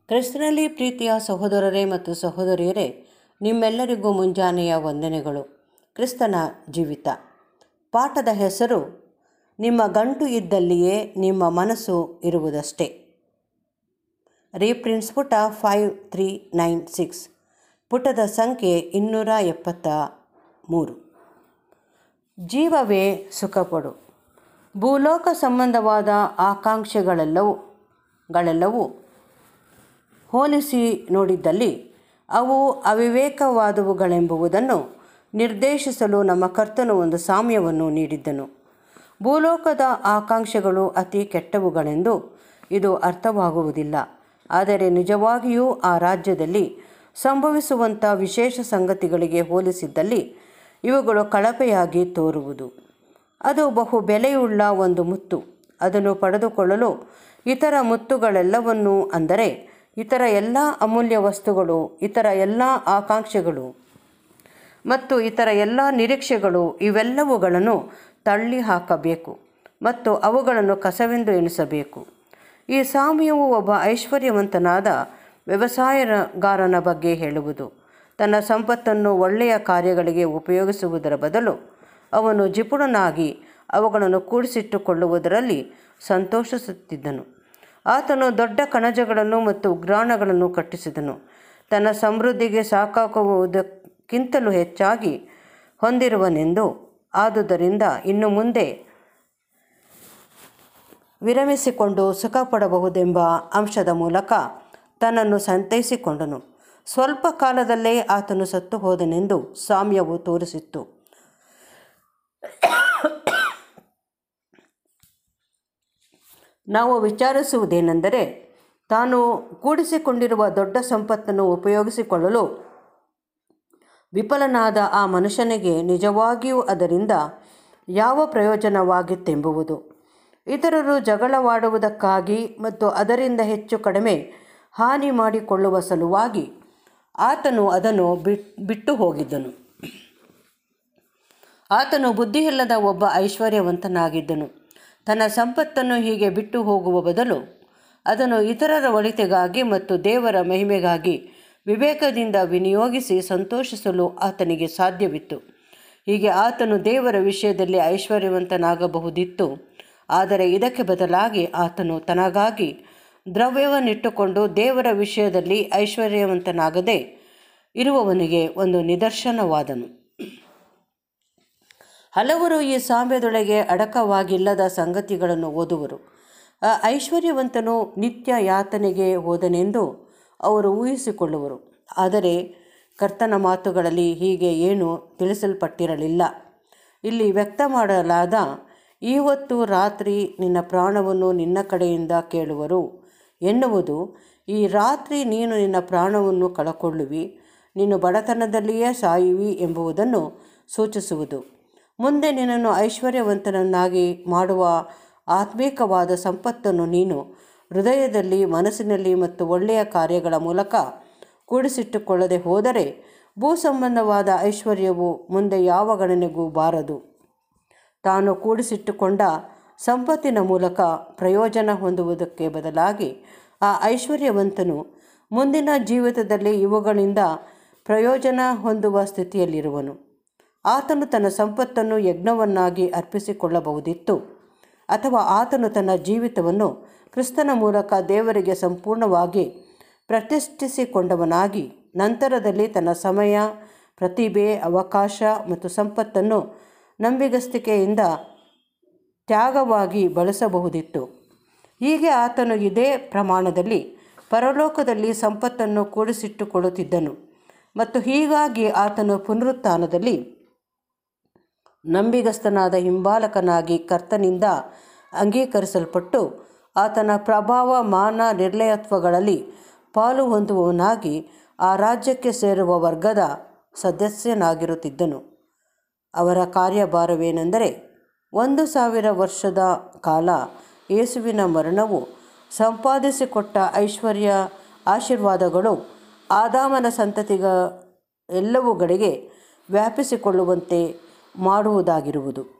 ಕ್ರಿಸ್ತನಲ್ಲಿ ಪ್ರೀತಿಯ ಸಹೋದರರೇ ಮತ್ತು ಸಹೋದರಿಯರೇ ನಿಮ್ಮೆಲ್ಲರಿಗೂ ಮುಂಜಾನೆಯ ವಂದನೆಗಳು ಕ್ರಿಸ್ತನ ಜೀವಿತ ಪಾಠದ ಹೆಸರು ನಿಮ್ಮ ಗಂಟು ಇದ್ದಲ್ಲಿಯೇ ನಿಮ್ಮ ಮನಸ್ಸು ಇರುವುದಷ್ಟೇ ರೀಪ್ರಿನ್ಸ್ ಪುಟ ಫೈವ್ ತ್ರೀ ನೈನ್ ಸಿಕ್ಸ್ ಪುಟದ ಸಂಖ್ಯೆ ಇನ್ನೂರ ಎಪ್ಪತ್ತ ಮೂರು ಜೀವವೇ ಸುಖಪಡು ಭೂಲೋಕ ಸಂಬಂಧವಾದ ಆಕಾಂಕ್ಷೆಗಳೆಲ್ಲವೂ ಗಳೆಲ್ಲವೂ ಹೋಲಿಸಿ ನೋಡಿದ್ದಲ್ಲಿ ಅವು ಅವಿವೇಕವಾದವುಗಳೆಂಬುದನ್ನು ನಿರ್ದೇಶಿಸಲು ನಮ್ಮ ಕರ್ತನು ಒಂದು ಸಾಮ್ಯವನ್ನು ನೀಡಿದ್ದನು ಭೂಲೋಕದ ಆಕಾಂಕ್ಷೆಗಳು ಅತಿ ಕೆಟ್ಟವುಗಳೆಂದು ಇದು ಅರ್ಥವಾಗುವುದಿಲ್ಲ ಆದರೆ ನಿಜವಾಗಿಯೂ ಆ ರಾಜ್ಯದಲ್ಲಿ ಸಂಭವಿಸುವಂಥ ವಿಶೇಷ ಸಂಗತಿಗಳಿಗೆ ಹೋಲಿಸಿದ್ದಲ್ಲಿ ಇವುಗಳು ಕಳಪೆಯಾಗಿ ತೋರುವುದು ಅದು ಬಹು ಬೆಲೆಯುಳ್ಳ ಒಂದು ಮುತ್ತು ಅದನ್ನು ಪಡೆದುಕೊಳ್ಳಲು ಇತರ ಮುತ್ತುಗಳೆಲ್ಲವನ್ನೂ ಅಂದರೆ ಇತರ ಎಲ್ಲ ಅಮೂಲ್ಯ ವಸ್ತುಗಳು ಇತರ ಎಲ್ಲ ಆಕಾಂಕ್ಷೆಗಳು ಮತ್ತು ಇತರ ಎಲ್ಲ ನಿರೀಕ್ಷೆಗಳು ಇವೆಲ್ಲವುಗಳನ್ನು ತಳ್ಳಿ ಹಾಕಬೇಕು ಮತ್ತು ಅವುಗಳನ್ನು ಕಸವೆಂದು ಎಣಿಸಬೇಕು ಈ ಸಾಮ್ಯವು ಒಬ್ಬ ಐಶ್ವರ್ಯವಂತನಾದ ವ್ಯವಸಾಯಗಾರನ ಬಗ್ಗೆ ಹೇಳುವುದು ತನ್ನ ಸಂಪತ್ತನ್ನು ಒಳ್ಳೆಯ ಕಾರ್ಯಗಳಿಗೆ ಉಪಯೋಗಿಸುವುದರ ಬದಲು ಅವನು ಜಿಪುಣನಾಗಿ ಅವುಗಳನ್ನು ಕೂಡಿಸಿಟ್ಟುಕೊಳ್ಳುವುದರಲ್ಲಿ ಸಂತೋಷಿಸುತ್ತಿದ್ದನು ಆತನು ದೊಡ್ಡ ಕಣಜಗಳನ್ನು ಮತ್ತು ಉಗ್ರಾಣಗಳನ್ನು ಕಟ್ಟಿಸಿದನು ತನ್ನ ಸಮೃದ್ಧಿಗೆ ಸಾಕಾಗುವುದಕ್ಕಿಂತಲೂ ಹೆಚ್ಚಾಗಿ ಹೊಂದಿರುವನೆಂದು ಆದುದರಿಂದ ಇನ್ನು ಮುಂದೆ ವಿರಮಿಸಿಕೊಂಡು ಸುಖಪಡಬಹುದೆಂಬ ಅಂಶದ ಮೂಲಕ ತನ್ನನ್ನು ಸಂತೈಸಿಕೊಂಡನು ಸ್ವಲ್ಪ ಕಾಲದಲ್ಲೇ ಆತನು ಸತ್ತು ಹೋದನೆಂದು ಸಾಮ್ಯವು ತೋರಿಸಿತ್ತು ನಾವು ವಿಚಾರಿಸುವುದೇನೆಂದರೆ ತಾನು ಕೂಡಿಸಿಕೊಂಡಿರುವ ದೊಡ್ಡ ಸಂಪತ್ತನ್ನು ಉಪಯೋಗಿಸಿಕೊಳ್ಳಲು ವಿಫಲನಾದ ಆ ಮನುಷ್ಯನಿಗೆ ನಿಜವಾಗಿಯೂ ಅದರಿಂದ ಯಾವ ಪ್ರಯೋಜನವಾಗಿತ್ತೆಂಬುವುದು ಇತರರು ಜಗಳವಾಡುವುದಕ್ಕಾಗಿ ಮತ್ತು ಅದರಿಂದ ಹೆಚ್ಚು ಕಡಿಮೆ ಹಾನಿ ಮಾಡಿಕೊಳ್ಳುವ ಸಲುವಾಗಿ ಆತನು ಅದನ್ನು ಬಿಟ್ಟು ಹೋಗಿದ್ದನು ಆತನು ಬುದ್ಧಿಯಿಲ್ಲದ ಒಬ್ಬ ಐಶ್ವರ್ಯವಂತನಾಗಿದ್ದನು ತನ್ನ ಸಂಪತ್ತನ್ನು ಹೀಗೆ ಬಿಟ್ಟು ಹೋಗುವ ಬದಲು ಅದನ್ನು ಇತರರ ಒಳಿತಿಗಾಗಿ ಮತ್ತು ದೇವರ ಮಹಿಮೆಗಾಗಿ ವಿವೇಕದಿಂದ ವಿನಿಯೋಗಿಸಿ ಸಂತೋಷಿಸಲು ಆತನಿಗೆ ಸಾಧ್ಯವಿತ್ತು ಹೀಗೆ ಆತನು ದೇವರ ವಿಷಯದಲ್ಲಿ ಐಶ್ವರ್ಯವಂತನಾಗಬಹುದಿತ್ತು ಆದರೆ ಇದಕ್ಕೆ ಬದಲಾಗಿ ಆತನು ತನಗಾಗಿ ದ್ರವ್ಯವನ್ನಿಟ್ಟುಕೊಂಡು ದೇವರ ವಿಷಯದಲ್ಲಿ ಐಶ್ವರ್ಯವಂತನಾಗದೆ ಇರುವವನಿಗೆ ಒಂದು ನಿದರ್ಶನವಾದನು ಹಲವರು ಈ ಸಾಮ್ಯದೊಳಗೆ ಅಡಕವಾಗಿಲ್ಲದ ಸಂಗತಿಗಳನ್ನು ಓದುವರು ಆ ಐಶ್ವರ್ಯವಂತನು ನಿತ್ಯ ಯಾತನೆಗೆ ಹೋದನೆಂದು ಅವರು ಊಹಿಸಿಕೊಳ್ಳುವರು ಆದರೆ ಕರ್ತನ ಮಾತುಗಳಲ್ಲಿ ಹೀಗೆ ಏನು ತಿಳಿಸಲ್ಪಟ್ಟಿರಲಿಲ್ಲ ಇಲ್ಲಿ ವ್ಯಕ್ತ ಮಾಡಲಾದ ಇವತ್ತು ರಾತ್ರಿ ನಿನ್ನ ಪ್ರಾಣವನ್ನು ನಿನ್ನ ಕಡೆಯಿಂದ ಕೇಳುವರು ಎನ್ನುವುದು ಈ ರಾತ್ರಿ ನೀನು ನಿನ್ನ ಪ್ರಾಣವನ್ನು ಕಳಕೊಳ್ಳುವಿ ನೀನು ಬಡತನದಲ್ಲಿಯೇ ಸಾಯುವಿ ಎಂಬುದನ್ನು ಸೂಚಿಸುವುದು ಮುಂದೆ ನಿನ್ನನ್ನು ಐಶ್ವರ್ಯವಂತನನ್ನಾಗಿ ಮಾಡುವ ಆತ್ಮೀಕವಾದ ಸಂಪತ್ತನ್ನು ನೀನು ಹೃದಯದಲ್ಲಿ ಮನಸ್ಸಿನಲ್ಲಿ ಮತ್ತು ಒಳ್ಳೆಯ ಕಾರ್ಯಗಳ ಮೂಲಕ ಕೂಡಿಸಿಟ್ಟುಕೊಳ್ಳದೆ ಹೋದರೆ ಭೂ ಸಂಬಂಧವಾದ ಐಶ್ವರ್ಯವು ಮುಂದೆ ಯಾವ ಗಣನೆಗೂ ಬಾರದು ತಾನು ಕೂಡಿಸಿಟ್ಟುಕೊಂಡ ಸಂಪತ್ತಿನ ಮೂಲಕ ಪ್ರಯೋಜನ ಹೊಂದುವುದಕ್ಕೆ ಬದಲಾಗಿ ಆ ಐಶ್ವರ್ಯವಂತನು ಮುಂದಿನ ಜೀವಿತದಲ್ಲಿ ಇವುಗಳಿಂದ ಪ್ರಯೋಜನ ಹೊಂದುವ ಸ್ಥಿತಿಯಲ್ಲಿರುವನು ಆತನು ತನ್ನ ಸಂಪತ್ತನ್ನು ಯಜ್ಞವನ್ನಾಗಿ ಅರ್ಪಿಸಿಕೊಳ್ಳಬಹುದಿತ್ತು ಅಥವಾ ಆತನು ತನ್ನ ಜೀವಿತವನ್ನು ಕ್ರಿಸ್ತನ ಮೂಲಕ ದೇವರಿಗೆ ಸಂಪೂರ್ಣವಾಗಿ ಪ್ರತಿಷ್ಠಿಸಿಕೊಂಡವನಾಗಿ ನಂತರದಲ್ಲಿ ತನ್ನ ಸಮಯ ಪ್ರತಿಭೆ ಅವಕಾಶ ಮತ್ತು ಸಂಪತ್ತನ್ನು ನಂಬಿಗಸ್ತಿಕೆಯಿಂದ ತ್ಯಾಗವಾಗಿ ಬಳಸಬಹುದಿತ್ತು ಹೀಗೆ ಆತನು ಇದೇ ಪ್ರಮಾಣದಲ್ಲಿ ಪರಲೋಕದಲ್ಲಿ ಸಂಪತ್ತನ್ನು ಕೂಡಿಸಿಟ್ಟುಕೊಳ್ಳುತ್ತಿದ್ದನು ಮತ್ತು ಹೀಗಾಗಿ ಆತನು ಪುನರುತ್ಥಾನದಲ್ಲಿ ನಂಬಿಗಸ್ತನಾದ ಹಿಂಬಾಲಕನಾಗಿ ಕರ್ತನಿಂದ ಅಂಗೀಕರಿಸಲ್ಪಟ್ಟು ಆತನ ಪ್ರಭಾವ ಮಾನ ನಿರ್ಲಯತ್ವಗಳಲ್ಲಿ ಪಾಲು ಹೊಂದುವವನಾಗಿ ಆ ರಾಜ್ಯಕ್ಕೆ ಸೇರುವ ವರ್ಗದ ಸದಸ್ಯನಾಗಿರುತ್ತಿದ್ದನು ಅವರ ಕಾರ್ಯಭಾರವೇನೆಂದರೆ ಒಂದು ಸಾವಿರ ವರ್ಷದ ಕಾಲ ಯೇಸುವಿನ ಮರಣವು ಸಂಪಾದಿಸಿಕೊಟ್ಟ ಐಶ್ವರ್ಯ ಆಶೀರ್ವಾದಗಳು ಆದಾಮನ ಸಂತತಿಗ ಎಲ್ಲವುಗಳಿಗೆ ವ್ಯಾಪಿಸಿಕೊಳ್ಳುವಂತೆ ಮಾಡುವುದಾಗಿರುವುದು